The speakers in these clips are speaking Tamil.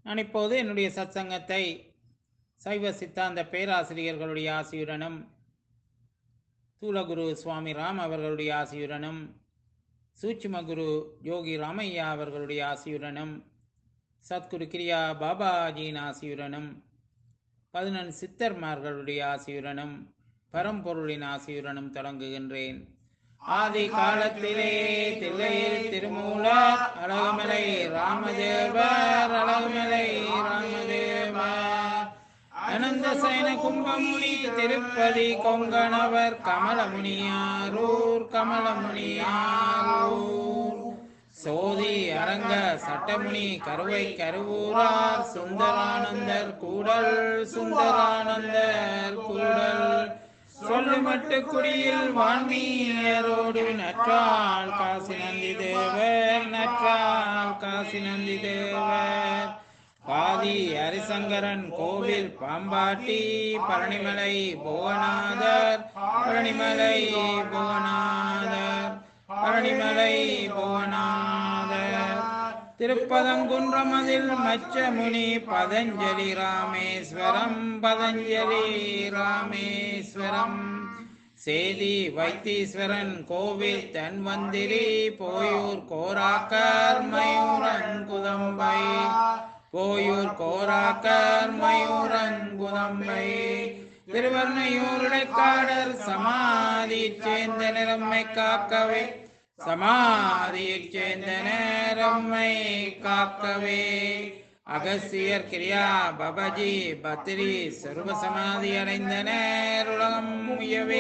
நான் இப்போது என்னுடைய சத்சங்கத்தை சைவ சித்தாந்த பேராசிரியர்களுடைய ஆசியுடனும் தூலகுரு சுவாமி ராம் அவர்களுடைய ஆசியுடனும் சூட்சும குரு யோகி ராமையா அவர்களுடைய ஆசியுடனும் சத்குரு கிரியா பாபாஜியின் ஆசியுடனும் பதினெண் சித்தர்மார்களுடைய ஆசியுடனும் பரம்பொருளின் ஆசியுடனும் தொடங்குகின்றேன் ஆதி காலத்திலே தில்லையில் திருமூலர் அழகுமலை ராமதேவர் அழகுமலை ராமதேவர் அனந்த சைன கும்பமுனி திருப்பதி கொங்கணவர் கமலமுனியாரூர் கமலமுனியாரூர் சோதி அரங்க சட்டமுனி கருவை கருவூரார் சுந்தரானந்தர் கூடல் சுந்தரானந்தர் கூடல் சொல்லுமட்டு குடியில் வான்மீயரோடு நற்றால் காசி நந்தி தேவர் நற்றால் காசி நந்தி தேவர் பாதி ஹரிசங்கரன் கோவில் பாம்பாட்டி பழனிமலை புவனாதர் பழனிமலை புவனாதர் பழனிமலை புவனாதர் திருப்பதங்குன்றமதில் மச்சமுனி பதஞ்சலி ராமேஸ்வரம் பதஞ்சலி ராமேஸ்வரம் சேதி வைத்தீஸ்வரன் கோவில் தன்வந்திரி போயூர் கோராக்கர் மயூரங்குதம்பை போயூர் கோராக்கர் மயூரங்குதம்பை திருவர்ணையூருடைக்காடர் சமாதியைச் சேர்ந்த நிறம்மை காக்கவே சமாதியைச் சேர்ந்த நேரம்மை காக்கவே அகசியர் கிரியா பபஜி பத்ரி சர்வ சமாதி அடைந்த நேருலகம் முயவே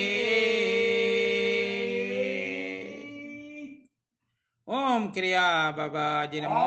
ஓம் கிரியா பபாஜி நமோ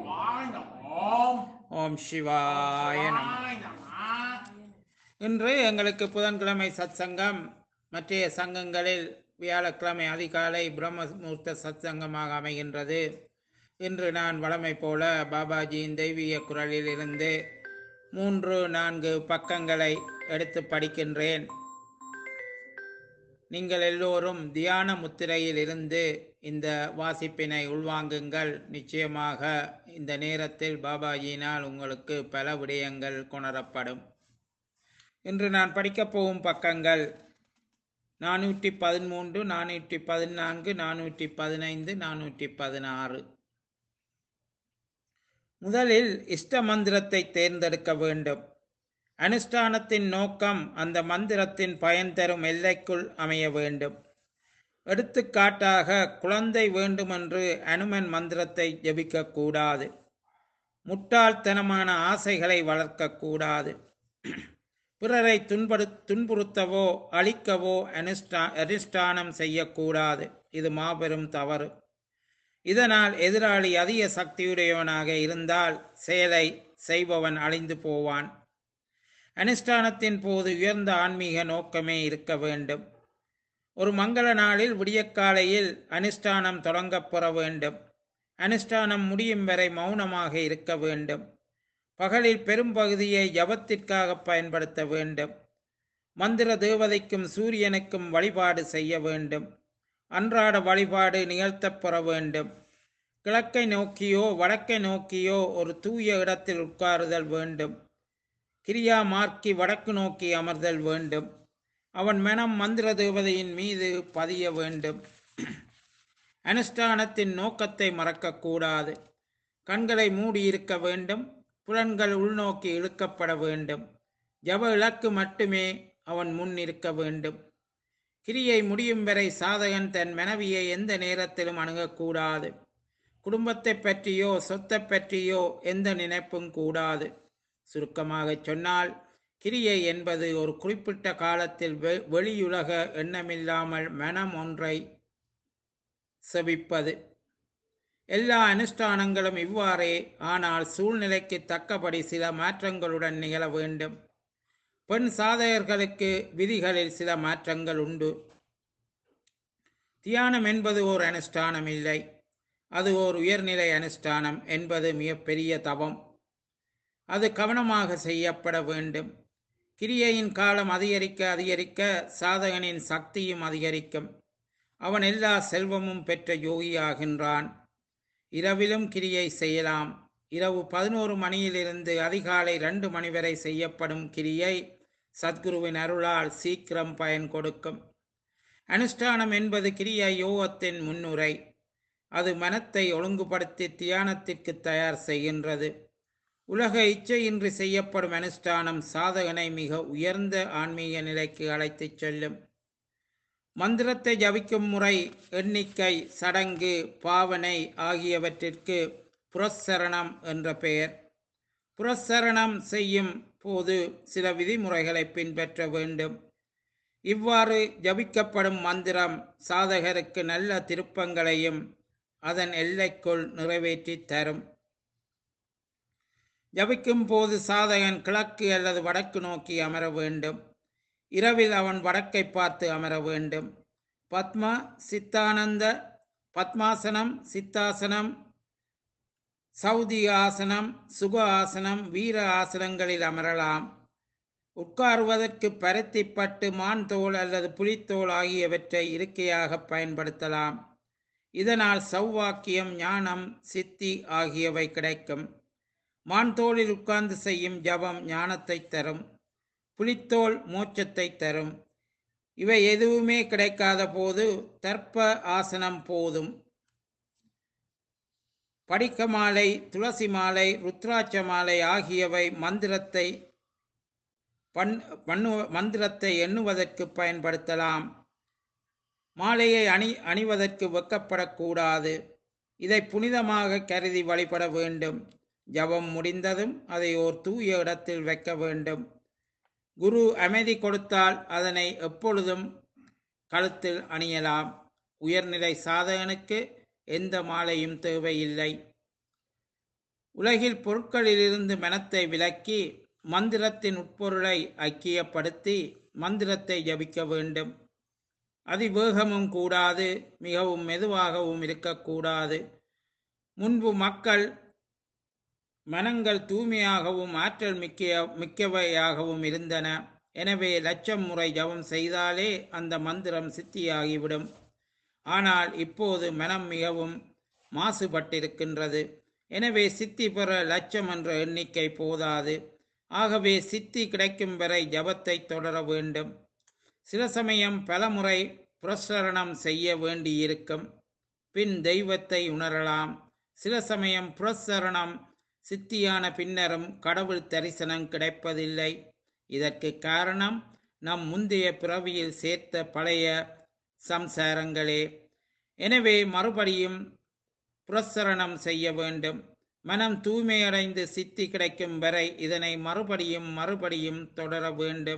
ஓம் சிவாய நமோ இன்று எங்களுக்கு புதன்கிழமை சத்சங்கம் மற்றைய சங்கங்களில் வியாழக்கிழமை அதிகாலை பிரம்மமுகூர்த்த சத்சங்கமாக அமைகின்றது இன்று நான் வழமை போல பாபாஜியின் தெய்வீக குரலில் இருந்து மூன்று நான்கு பக்கங்களை எடுத்து படிக்கின்றேன் நீங்கள் எல்லோரும் தியான முத்திரையில் இருந்து இந்த வாசிப்பினை உள்வாங்குங்கள் நிச்சயமாக இந்த நேரத்தில் பாபாஜியினால் உங்களுக்கு பல விடயங்கள் கொணரப்படும் இன்று நான் படிக்கப் போகும் பக்கங்கள் நானூற்றி பதிமூன்று நானூற்றி பதினான்கு நானூற்றி பதினைந்து நானூற்றி பதினாறு முதலில் இஷ்ட மந்திரத்தை தேர்ந்தெடுக்க வேண்டும் அனுஷ்டானத்தின் நோக்கம் அந்த மந்திரத்தின் பயன் தரும் எல்லைக்குள் அமைய வேண்டும் எடுத்துக்காட்டாக குழந்தை வேண்டுமென்று அனுமன் மந்திரத்தை ஜபிக்க கூடாது முட்டாள்தனமான ஆசைகளை வளர்க்கக்கூடாது பிறரை துன்படு துன்புறுத்தவோ அழிக்கவோ அனுஷ்டா அனுஷ்டானம் செய்யக்கூடாது இது மாபெரும் தவறு இதனால் எதிராளி அதிக சக்தியுடையவனாக இருந்தால் செயலை செய்பவன் அழிந்து போவான் அனுஷ்டானத்தின் போது உயர்ந்த ஆன்மீக நோக்கமே இருக்க வேண்டும் ஒரு மங்கள நாளில் விடியற்காலையில் அனுஷ்டானம் தொடங்கப் பெற வேண்டும் அனுஷ்டானம் முடியும் வரை மௌனமாக இருக்க வேண்டும் பகலில் பெரும்பகுதியை ஜபத்திற்காக பயன்படுத்த வேண்டும் மந்திர தேவதைக்கும் சூரியனுக்கும் வழிபாடு செய்ய வேண்டும் அன்றாட வழிபாடு நிகழ்த்தப் பெற வேண்டும் கிழக்கை நோக்கியோ வடக்கை நோக்கியோ ஒரு தூய இடத்தில் உட்காருதல் வேண்டும் கிரியா மார்க்கி வடக்கு நோக்கி அமர்தல் வேண்டும் அவன் மனம் மந்திர தேவதையின் மீது பதிய வேண்டும் அனுஷ்டானத்தின் நோக்கத்தை மறக்கக்கூடாது கண்களை மூடியிருக்க வேண்டும் புலன்கள் உள்நோக்கி இழுக்கப்பட வேண்டும் ஜப இலக்கு மட்டுமே அவன் முன் இருக்க வேண்டும் கிரியை முடியும் வரை சாதகன் தன் மனைவியை எந்த நேரத்திலும் அணுகக்கூடாது குடும்பத்தை பற்றியோ சொத்தை பற்றியோ எந்த நினைப்பும் கூடாது சுருக்கமாக சொன்னால் கிரியை என்பது ஒரு குறிப்பிட்ட காலத்தில் வெ வெளியுலக எண்ணமில்லாமல் மனம் ஒன்றை செவிப்பது எல்லா அனுஷ்டானங்களும் இவ்வாறே ஆனால் சூழ்நிலைக்கு தக்கபடி சில மாற்றங்களுடன் நிகழ வேண்டும் பெண் சாதகர்களுக்கு விதிகளில் சில மாற்றங்கள் உண்டு தியானம் என்பது ஓர் அனுஷ்டானம் இல்லை அது ஓர் உயர்நிலை அனுஷ்டானம் என்பது மிகப்பெரிய தவம் அது கவனமாக செய்யப்பட வேண்டும் கிரியையின் காலம் அதிகரிக்க அதிகரிக்க சாதகனின் சக்தியும் அதிகரிக்கும் அவன் எல்லா செல்வமும் பெற்ற யோகியாகின்றான் இரவிலும் கிரியை செய்யலாம் இரவு பதினோரு மணியிலிருந்து அதிகாலை ரெண்டு மணி வரை செய்யப்படும் கிரியை சத்குருவின் அருளால் சீக்கிரம் பயன் கொடுக்கும் அனுஷ்டானம் என்பது கிரியா யோகத்தின் முன்னுரை அது மனத்தை ஒழுங்குபடுத்தி தியானத்திற்கு தயார் செய்கின்றது உலக இச்சையின்றி செய்யப்படும் அனுஷ்டானம் சாதகனை மிக உயர்ந்த ஆன்மீக நிலைக்கு அழைத்துச் செல்லும் மந்திரத்தை ஜபிக்கும் முறை எண்ணிக்கை சடங்கு பாவனை ஆகியவற்றிற்கு புரஸ்சரணம் என்ற பெயர் புரஸ்சரணம் செய்யும் போது சில விதிமுறைகளை பின்பற்ற வேண்டும் இவ்வாறு ஜபிக்கப்படும் மந்திரம் சாதகருக்கு நல்ல திருப்பங்களையும் அதன் எல்லைக்குள் நிறைவேற்றி தரும் ஜபிக்கும் போது சாதகன் கிழக்கு அல்லது வடக்கு நோக்கி அமர வேண்டும் இரவில் அவன் வடக்கை பார்த்து அமர வேண்டும் பத்மா சித்தானந்த பத்மாசனம் சித்தாசனம் சௌதி ஆசனம் சுக ஆசனம் வீர ஆசனங்களில் அமரலாம் உட்காருவதற்கு பருத்திப்பட்டு மான் தோல் அல்லது புலித்தோல் ஆகியவற்றை இருக்கையாக பயன்படுத்தலாம் இதனால் சௌவாக்கியம் ஞானம் சித்தி ஆகியவை கிடைக்கும் மான் தோளில் உட்கார்ந்து செய்யும் ஜபம் ஞானத்தை தரும் புலித்தோல் மோட்சத்தை தரும் இவை எதுவுமே கிடைக்காத போது தர்ப்ப ஆசனம் போதும் படிக்க மாலை துளசி மாலை ருத்ராட்ச மாலை ஆகியவை மந்திரத்தை பண் பண்ணு மந்திரத்தை எண்ணுவதற்கு பயன்படுத்தலாம் மாலையை அணி அணிவதற்கு வெக்கப்படக்கூடாது இதை புனிதமாக கருதி வழிபட வேண்டும் ஜபம் முடிந்ததும் அதை ஓர் தூய இடத்தில் வைக்க வேண்டும் குரு அமைதி கொடுத்தால் அதனை எப்பொழுதும் கழுத்தில் அணியலாம் உயர்நிலை சாதகனுக்கு எந்த மாலையும் தேவையில்லை உலகில் பொருட்களிலிருந்து மனத்தை விலக்கி மந்திரத்தின் உட்பொருளை ஐக்கியப்படுத்தி மந்திரத்தை ஜபிக்க வேண்டும் அதிவேகமும் கூடாது மிகவும் மெதுவாகவும் இருக்கக்கூடாது முன்பு மக்கள் மனங்கள் தூய்மையாகவும் ஆற்றல் மிக்க மிக்கவையாகவும் இருந்தன எனவே லட்சம் முறை ஜபம் செய்தாலே அந்த மந்திரம் சித்தியாகிவிடும் ஆனால் இப்போது மனம் மிகவும் மாசுபட்டிருக்கின்றது எனவே சித்தி பெற லட்சம் என்ற எண்ணிக்கை போதாது ஆகவே சித்தி கிடைக்கும் வரை ஜபத்தை தொடர வேண்டும் சில சமயம் பலமுறை புரஸ்சரணம் செய்ய வேண்டியிருக்கும் பின் தெய்வத்தை உணரலாம் சில சமயம் புரஸ்சரணம் சித்தியான பின்னரும் கடவுள் தரிசனம் கிடைப்பதில்லை இதற்கு காரணம் நம் முந்தைய பிறவியில் சேர்த்த பழைய சம்சாரங்களே எனவே மறுபடியும் புரஸ்சரணம் செய்ய வேண்டும் மனம் தூய்மையடைந்து சித்தி கிடைக்கும் வரை இதனை மறுபடியும் மறுபடியும் தொடர வேண்டும்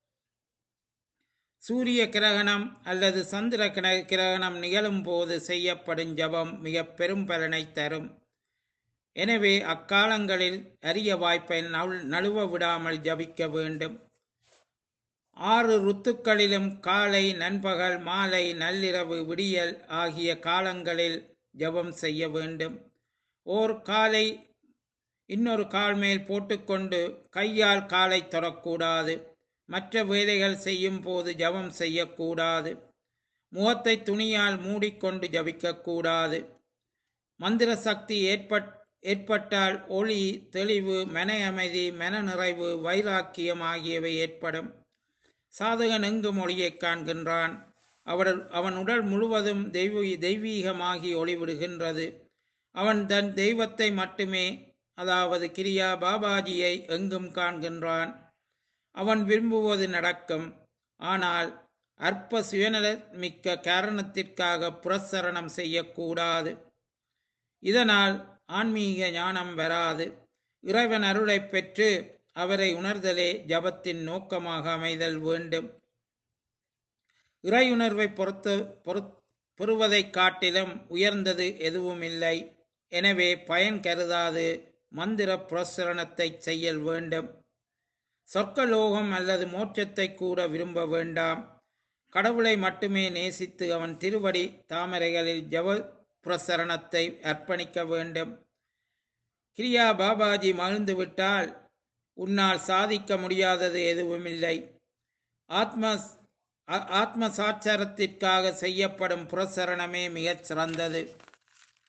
சூரிய கிரகணம் அல்லது சந்திர கிர- கிரகணம் நிகழும் போது செய்யப்படும் ஜபம் மிக பெரும் பலனை தரும் எனவே அக்காலங்களில் அரிய வாய்ப்பை நழு- நழுவ விடாமல் ஜபிக்க வேண்டும் ஆறு ருத்துக்களிலும் காலை நண்பகல் மாலை நள்ளிரவு விடியல் ஆகிய காலங்களில் ஜெபம் செய்ய வேண்டும் ஓர் காலை இன்னொரு கால் மேல் போட்டுக்கொண்டு கையால் காலை தொடக்கூடாது மற்ற வேலைகள் செய்யும் போது ஜெபம் செய்யக்கூடாது முகத்தை துணியால் மூடிக்கொண்டு ஜபிக்கக்கூடாது மந்திர சக்தி ஏற்பட் ஏற்பட்டால் ஒளி தெளிவு மன அமைதி மன நிறைவு வைராக்கியம் ஆகியவை ஏற்படும் சாதகன் எங்கும் ஒளியைக் காண்கின்றான் அவர் அவன் உடல் முழுவதும் தெய்வ தெய்வீகமாகி ஒளிவிடுகின்றது அவன் தன் தெய்வத்தை மட்டுமே அதாவது கிரியா பாபாஜியை எங்கும் காண்கின்றான் அவன் விரும்புவது நடக்கும் ஆனால் அற்ப சுயநலமிக்க காரணத்திற்காக புரசரணம் செய்யக்கூடாது இதனால் ஆன்மீக ஞானம் வராது இறைவன் அருளைப் பெற்று அவரை உணர்தலே ஜபத்தின் நோக்கமாக அமைதல் வேண்டும் இறையுணர்வை பொறுத்து பொறுத் பெறுவதைக் காட்டிலும் உயர்ந்தது எதுவும் இல்லை எனவே பயன் கருதாது மந்திர புரசரணத்தை செய்யல் வேண்டும் சொர்க்கலோகம் அல்லது மோட்சத்தை கூட விரும்ப வேண்டாம் கடவுளை மட்டுமே நேசித்து அவன் திருவடி தாமரைகளில் ஜப பிரசரணத்தை அர்ப்பணிக்க வேண்டும் கிரியா பாபாஜி மகிழ்ந்துவிட்டால் உன்னால் சாதிக்க முடியாதது எதுவுமில்லை ஆத்ம ஆ- ஆத்ம சாட்சாரத்திற்காக செய்யப்படும் புரசரணமே மிகச் சிறந்தது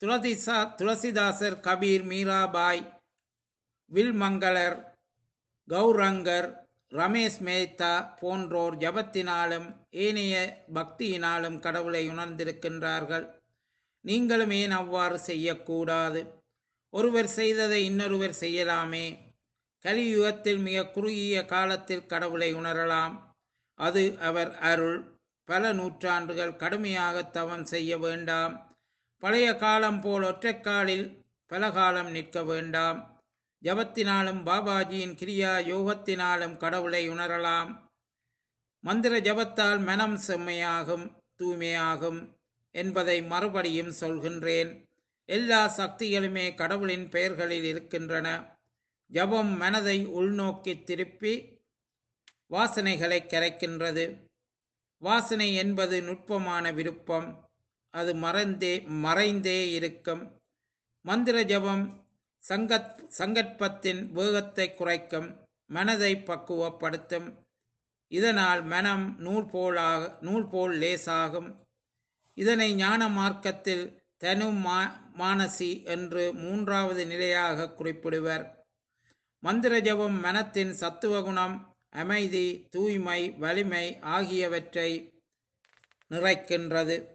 துளசிசா துளசிதாசர் கபீர் மீராபாய் வில்மங்களர் கௌரங்கர் ரமேஷ் மேத்தா போன்றோர் ஜபத்தினாலும் ஏனைய பக்தியினாலும் கடவுளை உணர்ந்திருக்கின்றார்கள் நீங்களும் ஏன் அவ்வாறு செய்யக்கூடாது ஒருவர் செய்ததை இன்னொருவர் செய்யலாமே கலியுகத்தில் மிக குறுகிய காலத்தில் கடவுளை உணரலாம் அது அவர் அருள் பல நூற்றாண்டுகள் கடுமையாக தவம் செய்ய வேண்டாம் பழைய காலம் போல் ஒற்றைக்காலில் பல காலம் நிற்க வேண்டாம் ஜபத்தினாலும் பாபாஜியின் கிரியா யோகத்தினாலும் கடவுளை உணரலாம் மந்திர ஜபத்தால் மனம் செம்மையாகும் தூய்மையாகும் என்பதை மறுபடியும் சொல்கின்றேன் எல்லா சக்திகளுமே கடவுளின் பெயர்களில் இருக்கின்றன ஜபம் மனதை உள்நோக்கி திருப்பி வாசனைகளை கரைக்கின்றது வாசனை என்பது நுட்பமான விருப்பம் அது மறந்தே மறைந்தே இருக்கும் மந்திர ஜபம் சங்கத் சங்கற்பத்தின் வேகத்தை குறைக்கும் மனதை பக்குவப்படுத்தும் இதனால் மனம் நூல் போலாக நூல் போல் லேசாகும் இதனை ஞான மார்க்கத்தில் தனு மா மானசி என்று மூன்றாவது நிலையாக குறிப்பிடுவர் மந்திர ஜபம் மனத்தின் சத்துவ குணம் அமைதி தூய்மை வலிமை ஆகியவற்றை நிறைக்கின்றது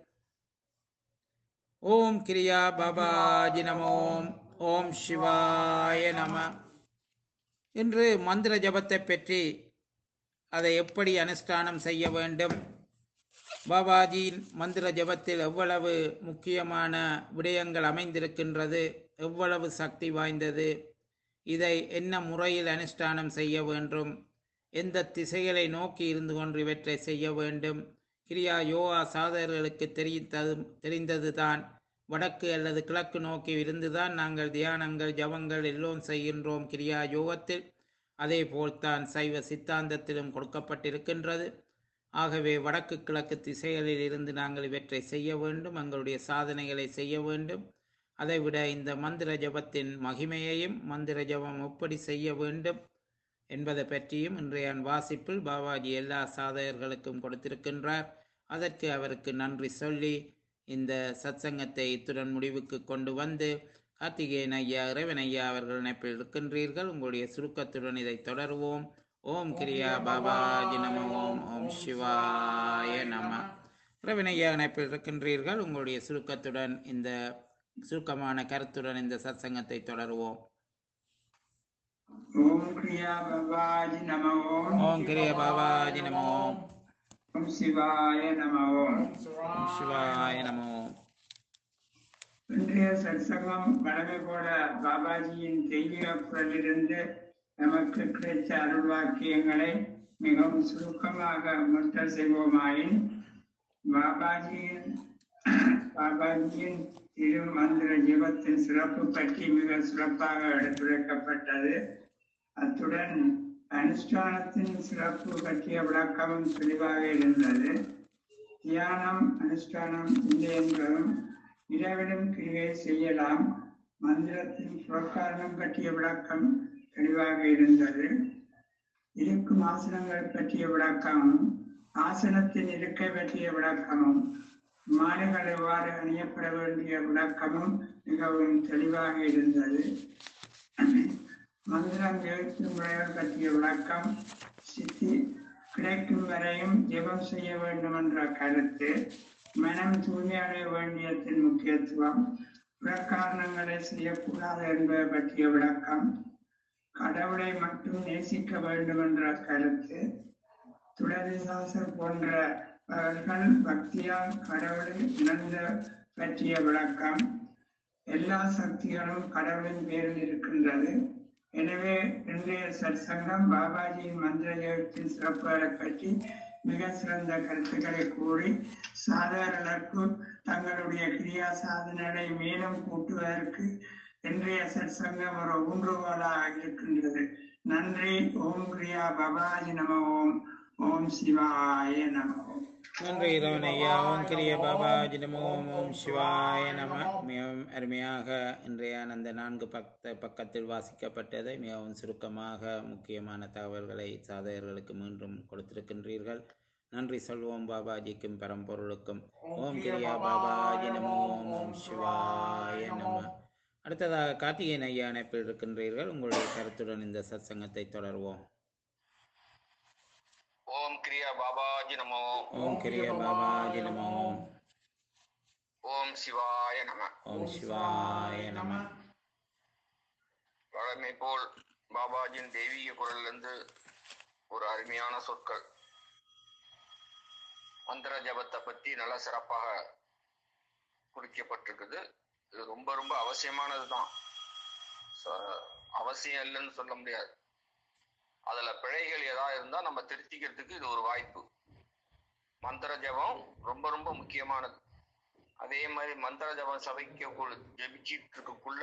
ஓம் கிரியா பாபாஜி நமோம் ஓம் சிவாய நம இன்று மந்திர ஜபத்தை பற்றி அதை எப்படி அனுஷ்டானம் செய்ய வேண்டும் பாபாஜியின் மந்திர ஜபத்தில் எவ்வளவு முக்கியமான விடயங்கள் அமைந்திருக்கின்றது எவ்வளவு சக்தி வாய்ந்தது இதை என்ன முறையில் அனுஷ்டானம் செய்ய வேண்டும் எந்த திசைகளை நோக்கி இருந்து கொண்டு இவற்றை செய்ய வேண்டும் கிரியா யோகா சாதகர்களுக்கு தெரிந்தது தெரிந்ததுதான் வடக்கு அல்லது கிழக்கு நோக்கி இருந்துதான் நாங்கள் தியானங்கள் ஜபங்கள் எல்லோரும் செய்கின்றோம் கிரியா யோகத்தில் அதே போல்தான் சைவ சித்தாந்தத்திலும் கொடுக்கப்பட்டிருக்கின்றது ஆகவே வடக்கு கிழக்கு திசைகளில் இருந்து நாங்கள் இவற்றை செய்ய வேண்டும் எங்களுடைய சாதனைகளை செய்ய வேண்டும் அதைவிட இந்த மந்திர ஜபத்தின் மகிமையையும் மந்திர ஜபம் எப்படி செய்ய வேண்டும் என்பதை பற்றியும் இன்றைய வாசிப்பில் பாபாஜி எல்லா சாதகர்களுக்கும் கொடுத்திருக்கின்றார் அதற்கு அவருக்கு நன்றி சொல்லி இந்த சத்சங்கத்தை இத்துடன் முடிவுக்கு கொண்டு வந்து கார்த்திகேயன் ஐயா இறைவன் ஐயா அவர்கள் இணைப்பில் இருக்கின்றீர்கள் உங்களுடைய சுருக்கத்துடன் இதை தொடருவோம் ஓம் கிரியா பாபாஜி நம ஓம் ஓம் சிவாய நம இறைவன் ஐயா இணைப்பில் இருக்கின்றீர்கள் உங்களுடைய சுருக்கத்துடன் இந்த சுருக்கமான கருத்துடன் இந்த சத்சங்கத்தை தொடருவோம் ஓம் கிரியா பாபாஜி நம ஓம் ஓம் கிரிய பாபாஜி நம ஓம் ஓம் சிவாய நம ஓம் ஓம் சிவாய நம ஓம் இன்றைய சத்சங்கம் வழமை போல பாபாஜியின் தெய்வீக குரலிலிருந்து நமக்கு கிடைத்த அருள் வாக்கியங்களை மிகவும் சுருக்கமாக முற்றல் செய்வோமாயின் பாபாஜியின் பாபாஜியின் திரு மந்திர ஜீவத்தின் சிறப்பு பற்றி மிக சிறப்பாக எடுத்துரைக்கப்பட்டது அத்துடன் அனுஷ்டானத்தின் சிறப்பு பற்றிய விளக்கமும் தெளிவாக இருந்தது தியானம் அனுஷ்டானம் இல்லை என்பதும் இரவிலும் கிரியை செய்யலாம் மந்திரத்தின் புறக்காரணம் பற்றிய விளக்கம் தெளிவாக இருந்தது இருக்கும் ஆசனங்கள் பற்றிய விளக்கமும் ஆசனத்தின் இருக்கை பற்றிய விளக்கமும் மாலைகள் எவ்வாறு அணியப்பட வேண்டிய விளக்கமும் மிகவும் தெளிவாக இருந்தது மந்திரம் எழுத்து முறைகள் பற்றிய விளக்கம் சித்தி கிடைக்கும் வரையும் ஜெபம் செய்ய வேண்டும் என்ற கருத்து மனம் தூய்மையடைய வேண்டியத்தின் முக்கியத்துவம் புறக்காரணங்களை செய்யக்கூடாது என்பது பற்றிய விளக்கம் கடவுளை மட்டும் நேசிக்க வேண்டும் என்ற கருத்து துளசிதாசர் போன்ற அவர்கள் பக்தியால் கடவுளை உணர்ந்த பற்றிய விளக்கம் எல்லா சக்திகளும் கடவுளின் பேரில் இருக்கின்றது எனவே இன்றைய சற்சங்கம் பாபாஜியின் மந்திர ஜெயத்தின் சிறப்புகளை பற்றி மிக சிறந்த கருத்துக்களை கூறி சாதாரணருக்கு தங்களுடைய கிரியா சாதனைகளை மேலும் கூட்டுவதற்கு இன்றைய சற்சங்கம் ஒரு ஊன்றுகோலாக இருக்கின்றது நன்றி ஓம் கிரியா பாபாஜி நம ஓம் ஓம் சிவாய நம ஓம் நன்றி இறைவன் ஐயா ஓம் கிரிய பாபாஜி நமோ ஓம் ஓம் சிவாய நம மிகவும் அருமையாக இன்றைய அந்த நான்கு பக்க பக்கத்தில் வாசிக்கப்பட்டதை மிகவும் சுருக்கமாக முக்கியமான தகவல்களை சாதகர்களுக்கு மீண்டும் கொடுத்திருக்கின்றீர்கள் நன்றி சொல்வோம் பாபாஜிக்கும் பரம்பொருளுக்கும் ஓம் கிரியா பாபாஜி நமோ ஓம் ஓம் சிவாய நம அடுத்ததாக கார்த்திகேயன் ஐயா இணைப்பில் இருக்கின்றீர்கள் உங்களுடைய கருத்துடன் இந்த சத்சங்கத்தை தொடர்வோம் ஓம் கிரியா பாபாஜி நமோ ஓம் கிரியா பாபாஜி நமோ ஓம் ஓம் சிவாய நம ஓம் சிவாய நம வழமை போல் பாபாஜியின் தெய்வீக குரல்ல இருந்து ஒரு அருமையான சொற்கள் மந்திர ஜபத்தை பத்தி நல்லா சிறப்பாக குறிக்கப்பட்டிருக்குது இது ரொம்ப ரொம்ப அவசியமானதுதான் ச- அவசியம் இல்லைன்னு சொல்ல முடியாது அதுல பிழைகள் ஏதாவது இருந்தா நம்ம திருத்திக்கிறதுக்கு இது ஒரு வாய்ப்பு மந்திர ஜபம் ரொம்ப ரொம்ப முக்கியமானது அதே மாதிரி மந்திர ஜபம் சபைக்கு ஜபிச்சிட்டு இருக்கக்குள்ள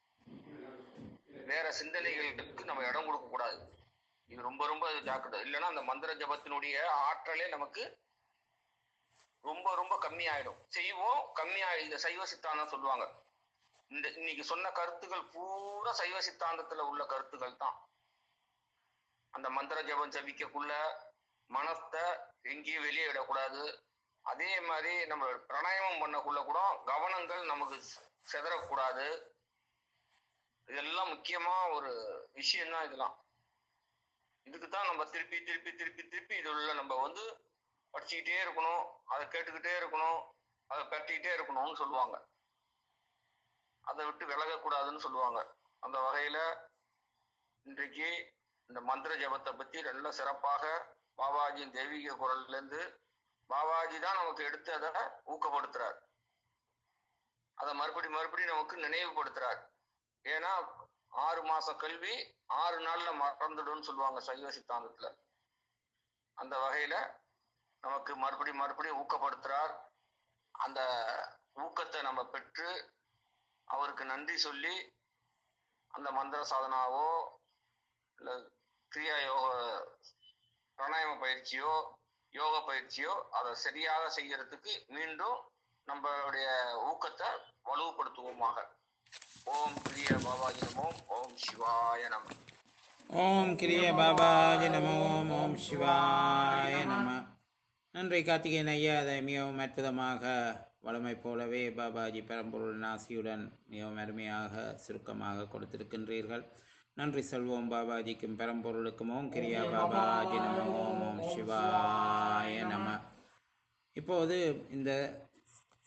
வேற சிந்தனைகளுக்கு நம்ம இடம் கொடுக்க கூடாது இது ரொம்ப ரொம்ப ஜாக்கிரதை இல்லைன்னா அந்த மந்திர ஜபத்தினுடைய ஆற்றலே நமக்கு ரொம்ப ரொம்ப கம்மி ஆயிடும் செய்வோம் கம்மி ஆயி இந்த சைவ சித்தாந்தம் சொல்லுவாங்க இந்த இன்னைக்கு சொன்ன கருத்துக்கள் பூரா சைவ சித்தாந்தத்துல உள்ள கருத்துக்கள் தான் அந்த மந்திர ஜபம் ஜபிக்கக்குள்ள மனத்தை எங்கேயும் வெளியே விடக்கூடாது அதே மாதிரி நம்ம பிராணாயாமம் பண்ணக்குள்ள கூட கவனங்கள் நமக்கு செதறக்கூடாது இதெல்லாம் முக்கியமா ஒரு விஷயம் தான் இதெல்லாம் இதுக்கு தான் நம்ம திருப்பி திருப்பி திருப்பி திருப்பி இது உள்ள நம்ம வந்து படிச்சுக்கிட்டே இருக்கணும் அதை கேட்டுக்கிட்டே இருக்கணும் அதை பற்றிக்கிட்டே இருக்கணும்னு சொல்லுவாங்க அதை விட்டு விலகக்கூடாதுன்னு சொல்லுவாங்க அந்த வகையில இன்றைக்கு இந்த மந்திர ஜபத்தை பத்தி நல்ல சிறப்பாக பாபாஜியின் தெய்வீக குரல்ல இருந்து பாபாஜி தான் நமக்கு எடுத்து அதை ஊக்கப்படுத்துறார் அதை மறுபடி மறுபடி நமக்கு நினைவுபடுத்துறார் ஏன்னா ஆறு மாசம் கல்வி ஆறு நாள்ல மறந்துடும்னு சொல்லுவாங்க சைவ சித்தாந்தத்துல அந்த வகையில நமக்கு மறுபடி மறுபடியும் ஊக்கப்படுத்துறார் அந்த ஊக்கத்தை நம்ம பெற்று அவருக்கு நன்றி சொல்லி அந்த மந்திர சாதனாவோ இல்ல கிரியா யோக பிராணாயாம பயிற்சியோ யோக பயிற்சியோ அதை சரியாக செய்யறதுக்கு மீண்டும் நம்மளுடைய ஊக்கத்தை வலுப்படுத்துவோமாக ஓம் பிரிய பாபாஜி நமோ ஓம் சிவாய நம ஓம் கிரிய பாபாஜி நம ஓம் ஓம் சிவாய நம நன்றி கார்த்திகேயன் ஐயா அதை மிகவும் அற்புதமாக வளமை போலவே பாபாஜி பரம்பொருள் நாசியுடன் மிகவும் அருமையாக சுருக்கமாக கொடுத்திருக்கின்றீர்கள் நன்றி சொல்வோம் பாபாஜிக்கும் பரம்பொருளுக்கும் ஓம் கிரியா பாபாஜி நம ஓம் ஓம் சிவாய நம இப்போது இந்த